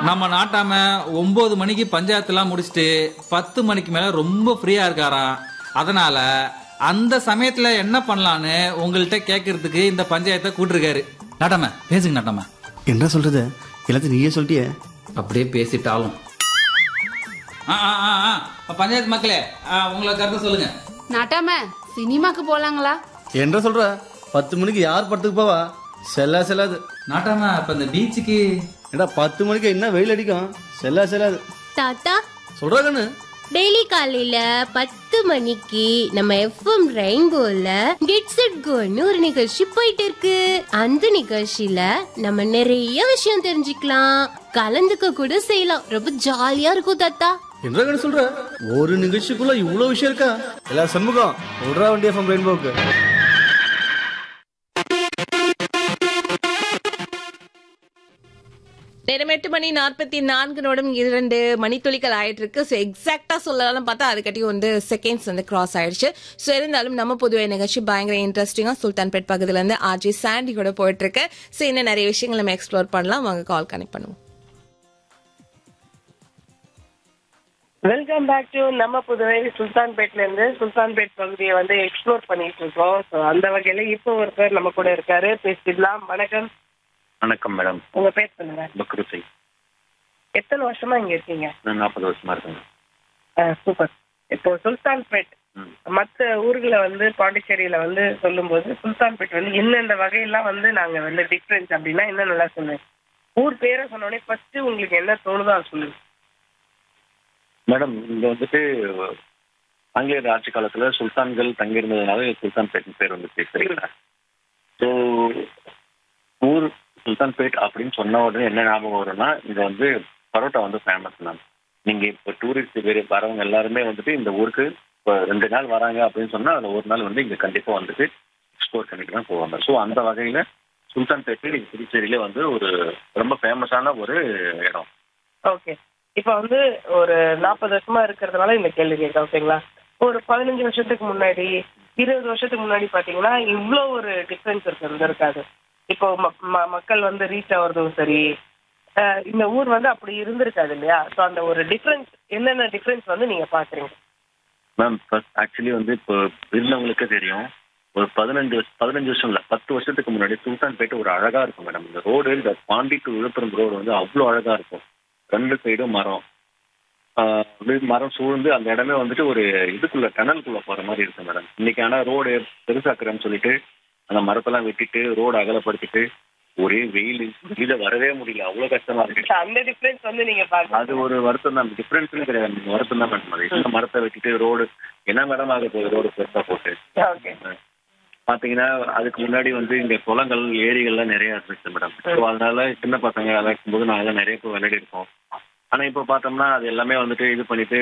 நம்ம நாட்டாம ஒன்பது மணிக்கு பஞ்சாயத்துலாம் முடிச்சுட்டு பத்து மணிக்கு மேல ரொம்ப ஃப்ரீயா இருக்காராம் அதனால அந்த சமயத்துல என்ன பண்ணலான்னு உங்கள்கிட்ட கேட்கறதுக்கு இந்த பஞ்சாயத்தை கூட்டிருக்காரு நாட்டாம பேசுங்க நாட்டாம என்ன சொல்றது எல்லாத்தையும் நீயே சொல்லிட்டியே அப்படியே பேசிட்டாலும் ஆ, ஆ, ஆ, ஆ. பஞ்சாயத்து மக்களே ஆ, உங்களை கருத்து சொல்லுங்க நாட்டாம சினிமாக்கு போலாங்களா என்ன சொல்ற பத்து மணிக்கு யார் படத்துக்கு போவா செல்லா செல்லாது நாட்டாம இப்ப இந்த பீச்சுக்கு ஏடா பத்து மணிக்கு என்ன வெயில் அடிக்கும் செல்லா செல்லாது தாத்தா சொல்றா கண்ணு டெய்லி காலையில பத்து மணிக்கு நம்ம எஃப்எம் ரெயின்போல கெட்ஸ் இட் கோன்னு ஒரு நிகழ்ச்சி போயிட்டு இருக்கு அந்த நிகழ்ச்சியில நம்ம நிறைய விஷயம் தெரிஞ்சுக்கலாம் கலந்துக்க கூட செய்யலாம் ரொம்ப ஜாலியா இருக்கும் தாத்தா என்ன கண்ணு சொல்ற ஒரு நிகழ்ச்சிக்குள்ள இவ்வளவு விஷயம் இருக்கா எல்லா சண்முகம் விடுறா வண்டி எஃப்எம் ரெயின்போக்கு நேரம் எட்டு மணி நாற்பத்தி நான்கு நிமிடம் இரண்டு மணித்துளிகள் ஆயிட்டு இருக்கு ஸோ எக்ஸாக்டா சொல்லலாம் பார்த்தா அதுக்கட்டி வந்து செகண்ட்ஸ் வந்து கிராஸ் ஆயிடுச்சு ஸோ இருந்தாலும் நம்ம பொதுவாக நிகழ்ச்சி பயங்கர இன்ட்ரெஸ்டிங்கா சுல்தான்பேட் பகுதியில இருந்து ஆர்ஜி சாண்டி கூட போயிட்டு இருக்கு ஸோ இன்னும் நிறைய விஷயங்கள் நம்ம எக்ஸ்ப்ளோர் பண்ணலாம் வாங்க கால் கனெக்ட் பண்ணுவோம் வெல்கம் பேக் டு நம்ம புதுவை சுல்தான்பேட்ல இருந்து சுல்தான்பேட் பகுதியை வந்து எக்ஸ்ப்ளோர் பண்ணிட்டு இருக்கோம் ஸோ அந்த வகையில இப்போ ஒருத்தர் நம்ம கூட இருக்காரு பேசிடலாம் வணக்கம் வணக்கம் மேடம் உங்க பேர் சொல்லுங்க பக்ருசை எத்தனை வருஷமா இங்க இருக்கீங்க நான் நாற்பது வருஷமா இருக்கேங்க சூப்பர் இப்போ சுல்தான்பேட் ம். மற்ற ஊர்களை வந்து பாண்டிச்சேரியில வந்து சொல்லும்போது சுல்தான்பேட் வந்து இன்னெந்த வகையெல்லாம் வந்து நாங்க வந்து டிஃப்ரென்ஸ் அப்படின்னா என்ன நல்லா சொல்லுங்க ஊர் பேரை சொன்னோடனே ஃபர்ஸ்ட் உங்களுக்கு என்ன தோணுதோ அதை சொல்லுங்க மேடம் இங்க வந்துட்டு ஆங்கிலேயர் ஆட்சி காலத்துல சுல்தான்கள் தங்கியிருந்ததுனால சுல்தான்பேட்னு பேர் வந்துச்சு சரிங்களா ஸோ ஊர் சுல்தான்பேட் அப்படின்னு சொன்ன உடனே என்ன ஞாபகம் வரும்னா இங்க வந்து பரோட்டா வந்து ஃபேமஸ் மேம் நீங்க இப்போ டூரிஸ்ட் பேர் வரவங்க எல்லாருமே வந்துட்டு இந்த ஊருக்கு இப்போ ரெண்டு நாள் வராங்க அப்படின்னு சொன்னா அதுல ஒரு நாள் வந்து இங்க கண்டிப்பா வந்துட்டு எக்ஸ்ப்ளோர் பண்ணிட்டு தான் போவாங்க ஸோ அந்த வகையில சுல்தான்பேட்டு நீங்க புதுச்சேரியில வந்து ஒரு ரொம்ப ஃபேமஸான ஒரு இடம் ஓகே இப்போ வந்து ஒரு நாற்பது வருஷமா இருக்கிறதுனால இந்த கேள்வி கேட்க ஓகேங்களா ஒரு பதினஞ்சு வருஷத்துக்கு முன்னாடி இருபது வருஷத்துக்கு முன்னாடி பாத்தீங்கன்னா இவ்வளோ ஒரு டிஃப்ரென்ஸ் இருக்கு இருக்காது இப்போ ம- ம- மக்கள் வந்து ரீச் ஆகுறதும் சரி அஹ் இந்த ஊர் வந்து அப்படி இருந்திருக்காது இல்லையா ஸோ அந்த ஒரு டிஃப்ரென்ஸ் என்னென்ன டிஃப்ரென்ஸ் வந்து நீங்க பாக்குறீங்க மேம் ஆக்சுவலி வந்து இப்போ இருந்தவங்களுக்கே தெரியும் ஒரு பதினஞ்சு வருஷம் பதினஞ்சு வருஷம் இல்லை பத்து வருஷத்துக்கு முன்னாடி சுல்தான்பேட்டை ஒரு அழகா இருக்கும் மேடம் இந்த ரோடு இந்த பாண்டி டு விழுப்புரம் ரோடு வந்து அவ்வளோ அழகா இருக்கும் ரெண்டு சைடும் மரம் ஆஹ் அப்படியே மரம் சூழ்ந்து அந்த இடமே வந்துட்டு ஒரு இதுக்குள்ள டனலுக்குள்ள போற மாதிரி இருக்கும் மேடம் இன்னைக்கு ஆனா ரோடு பெருசாக்குறேன்னு சொல்லிட்டு அந்த மரத்தெல்லாம் வெட்டிட்டு ரோடு அகலப்படுத்திட்டு ஒரே வெயில் வெளியில வரவே முடியல அவ்வளோ கஷ்டமா இருக்கு அந்த டிஃப்ரென்ஸ் வந்து நீங்க அது பாக்குறீங்க ஒரு வருத்தம் தான் டிஃபரன்ஸ்னு கிடையாது வருத்தம் தான் மேடம் அது இந்த மரத்தை வெட்டிட்டு ரோடு என்ன மேடம் ஆக போகுது ரோடு பெருசா போட்டு ஓகே பாத்தீங்கன்னா அதுக்கு முன்னாடி வந்து இங்க குளங்கள் ஏரிகள்லாம் நிறைய இருந்துச்சு மேடம் ஸோ அதனால சின்ன பசங்க விளையாடும் போது நாங்கெல்லாம் நிறைய பேர் விளையாடி இருக்கோம் ஆனா இப்போ பார்த்தோம்னா அது எல்லாமே வந்துட்டு இது பண்ணிட்டு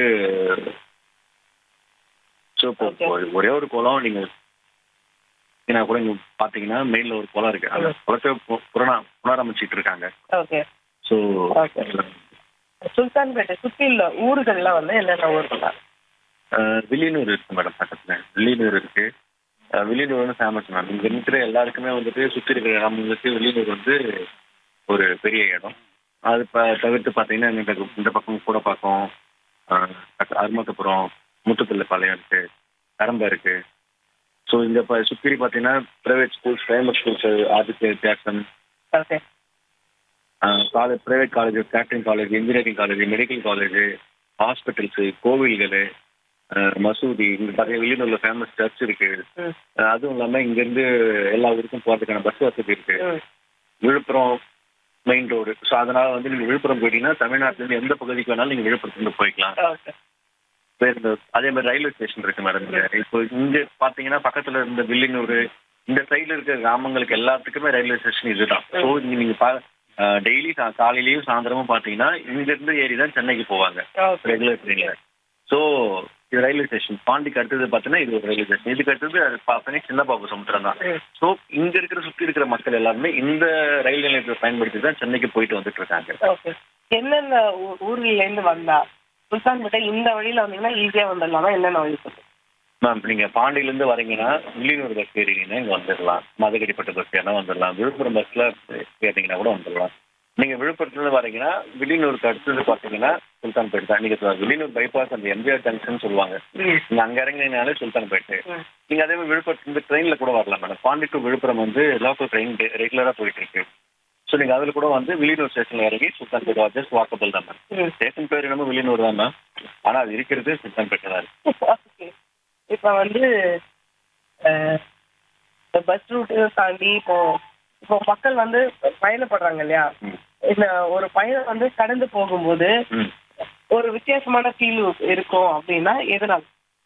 ஸோ இப்போ Okay. ஒரு- ஒரே ஒரு குளம் நீங்க ஏன்னா கூட இங்க பாத்தீங்கன்னா மெயின்ல ஒரு குளம் இருக்கு அந்த குளத்தை பு- புனரா புனரமைச்சிட்டு இருக்காங்க ஓகே ஸோ Okay. சுல்தான்பேட்டை சுத்தி உள்ள ஊர்கள்லாம் வந்து என்னென்ன ஊர்கள் ஆஹ் வில்லியனூர் இருக்கு மேடம் பக்கத்துல வில்லியனூர் இருக்கு ஆஹ் வில்லியனூர் வந்து ஃபேமஸ் மேம் இங்க இருக்கிற எல்லாருக்குமே வந்துட்டு சுத்தி இருக்கிற கிராமங்களுக்கு வில்லியனூர் வந்து ஒரு பெரிய இடம் அது ப தவிர்த்து பார்த்தீங்கன்னா இந்த இந்த பக்கம் கூட பக்கம் அருமத்தபுரம் முத்துப்பிள்ளை இருக்கு கரம்பை இருக்கு ஸோ இந்த ப சுற்றி பார்த்தீங்கன்னா private schools primary schools Aditya Jackson okay college private college catering college engineering college medical college hospitals கோவில்கள் மசூதி இங்க பார்த்தீங்கன்னா வில்லியனூர்ல ஃபேமஸ் சர்ச் இருக்கு ம். அஹ் அதுவும் இல்லாம இங்க இருந்து எல்லா ஊருக்கும் போறதுக்கான பஸ் வசதி இருக்கு ம். விழுப்புரம் மெயின் ரோடு ஸோ அதனால வந்து நீங்க விழுப்புரம் போயிட்டீங்கன்னா தமிழ்நாட்டுல இருந்து எந்த பகுதிக்கு வேணாலும் நீங்க விழுப்புரத்துல இருந்து போய்க்கலாம் ஓகே பேருந்து அதே மாதிரி ரயில்வே ஸ்டேஷன் இருக்கு மேடம் இங்க இப்போ இங்க பாத்தீங்கன்னா பக்கத்துல இருந்த வில்லியனூர் இந்த சைடுல இருக்க கிராமங்களுக்கு எல்லாத்துக்குமே ரயில்வே ஸ்டேஷன் இதுதான் ஸோ நீங்க டெய்லி காலையிலயும் சாயந்தரமும் பாத்தீங்கன்னா இங்க இருந்து ஏறி தான் சென்னைக்கு போவாங்க ஓகே ரெகுலர் ட்ரெயின்ல ஸோ இது ரயில்வே ஸ்டேஷன் பாண்டிக்கு அடுத்தது பார்த்தீங்கன்னா இது ஒரு ரயில்வே ஸ்டேஷன் இதுக்கு அடுத்தது அது பார்த்தீங்கன்னா சின்ன பாபு சமுத்திரம் தான் ம். ஸோ இங்க இருக்கிற சுத்தி இருக்கிற மக்கள் எல்லாருமே இந்த ரயில் நிலையத்தை பயன்படுத்தி தான் சென்னைக்கு போயிட்டு வந்துட்டு இருக்காங்க ஓகே என்னென்ன ஊ- ஊர்கள்ல இருந்து வந்தா சுல்தான்பேட்டை இந்த வழியில வந்தீங்கன்னா ஈஸியா வந்துடலாமா என்னென்ன வழி சொல்லுங்க மேம் நீங்க பாண்டியில இருந்து வரீங்கன்னா வில்லியனூர் பஸ் ஏறிங்கன்னா இங்க வந்துடலாம் மதுக்கடிப்பட்ட பஸ் ஏறினா வந்துடலாம் விழுப்புரம் பஸ்ல ஏறிங்கன்னா கூட வந்துடலாம் நீங்க விழுப்புரத்துல இருந்து வரீங்கன்னா வில்லியனூருக்கு அடுத்தது பாத்தீங்கன்னா சுல்தான்பேட் தான் நீங்க வில்லியனூர் பைபாஸ் அந்த எம்ஜிஆர் ஜங்ஷன் சொல்லுவாங்க நீங்க அங்க இறங்கினாலே சுல்தான்பேட் நீங்க அதே மாதிரி விழுப்புரத்துல இருந்து ட்ரெயின்ல கூட வரலாம் மேடம் பாண்டி டு விழுப்புரம் வந்து லோக்கல் ட்ரெயின் ரெகுலரா போயிட்டு இருக்கு ஸோ நீங்க அதுல கூட வந்து வில்லியனூர் ஸ்டேஷன்ல இறங்கி சுல்தான்பேட் ஜஸ்ட் வாக்கபிள் தான் மேம் ஸ்டேஷன் பேர் என்னமோ வில்லியனூர் தான் மேம் ஆனா அது இருக்கிறது சுல்தான்பேட் தான் இருக்கு Okay. இப்ப வந்து பஸ் ரூட் தாண்டி இப்போ இப்போ மக்கள் வந்து பயணப்படுறாங்க இல்லையா ம். இந்த ஒரு பயணம் வந்து கடந்து போகும்போது ம். ஒரு வித்தியாசமான ஃபீல் இருக்கும் அப்படின்னா எதனால்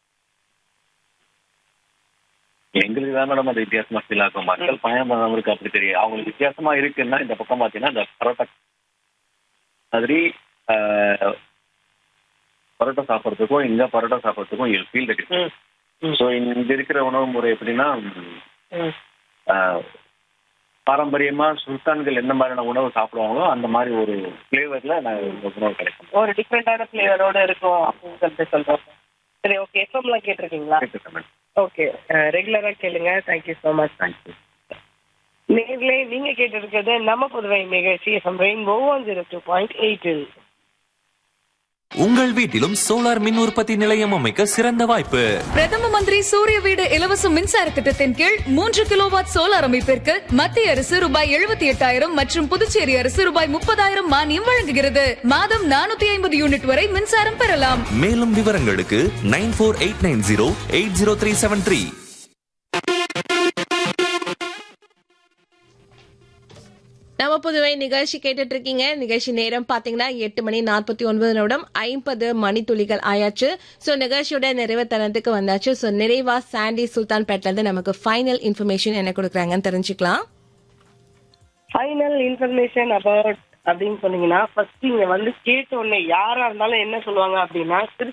எங்களுக்கு தான் மேடம் அது வித்தியாசமா ஃபீல் ஆகும் மக்கள் பயணம் பண்ணவங்களுக்கு அப்படி தெரியும் அவங்களுக்கு வித்தியாசமா இருக்குன்னா இந்த பக்கம் பாத்தீங்கன்னா இந்த பரோட்டா மாதிரி ஆஹ், பரோட்டா சாப்பிட்றதுக்கும் இங்க பரோட்டா சாப்பிட்றதுக்கும் ஃபீல் இருக்கு ஸோ இங்க இருக்கிற உணவு முறை எப்படின்னா ம். ஆஹ், பாரம்பரியமா சுல்தான்கள் எந்த மாதிரியான உணவு சாப்பிடுவாங்களோ அந்த மாதிரி ஒரு ஃபிளேவர்ல நான் இந்த உணவு கிடைக்கும் ஒரு டிஃப்ரெண்டான ஃபிளேவரோட இருக்கும் அப்படின்னு சொல்லிட்டு சொல்றோம் சரி ஓகே எஃப்எம்லாம் கேட்டிருக்கீங்களா கேட்டுருக்கேன் மேடம் ஓகே ரெகுலரா கேளுங்க தேங்க்யூ ஸோ மச் தேங்க்யூ நேர்களே நீங்க கேட்டிருக்கிறது நம்ம புதுவை நிகழ்ச்சி FM rainbow one zero two point எயிட்டில் உங்கள் வீட்டிலும் சோலார் மின் உற்பத்தி நிலையம் அமைக்க சிறந்த வாய்ப்பு பிரதம மந்திரி சூரிய வீடு இலவச மின்சார திட்டத்தின் கீழ் மூன்று கிலோவாட் சோலார் அமைப்பிற்கு மத்திய அரசு ரூபாய் எழுபத்தி எட்டாயிரம் மற்றும் புதுச்சேரி அரசு ரூபாய் முப்பதாயிரம் மானியம் வழங்குகிறது மாதம் நானூத்தி ஐம்பது யூனிட் வரை மின்சாரம் பெறலாம் மேலும் விவரங்களுக்கு nine four eight nine zero eight zero three seven three நம்ம புதுவை நிகழ்ச்சி கேட்டுட்டு இருக்கீங்க நிகழ்ச்சி நேரம் பாத்தீங்கன்னா எட்டு மணி நாற்பத்தி ஒன்பது நிமிடம் ஐம்பது மணித்துளிகள் ஆயாச்சு சோ நிகழ்ச்சியோட நிறைவு தருணத்துக்கு வந்தாச்சு சோ நிறைவா சாண்டி சுல்தான்பேட்ல இருந்து நமக்கு ஃபைனல் இன்ஃபர்மேஷன் என்ன கொடுக்குறாங்கன்னு தெரிஞ்சுக்கலாம் ஃபைனல் இன்ஃபர்மேஷன் அபவுட் அப்படின்னு சொன்னீங்கன்னா ஃபர்ஸ்ட் இங்க வந்து கேட்ட உடனே யாரா இருந்தாலும் என்ன சொல்லுவாங்க அப்படின்னா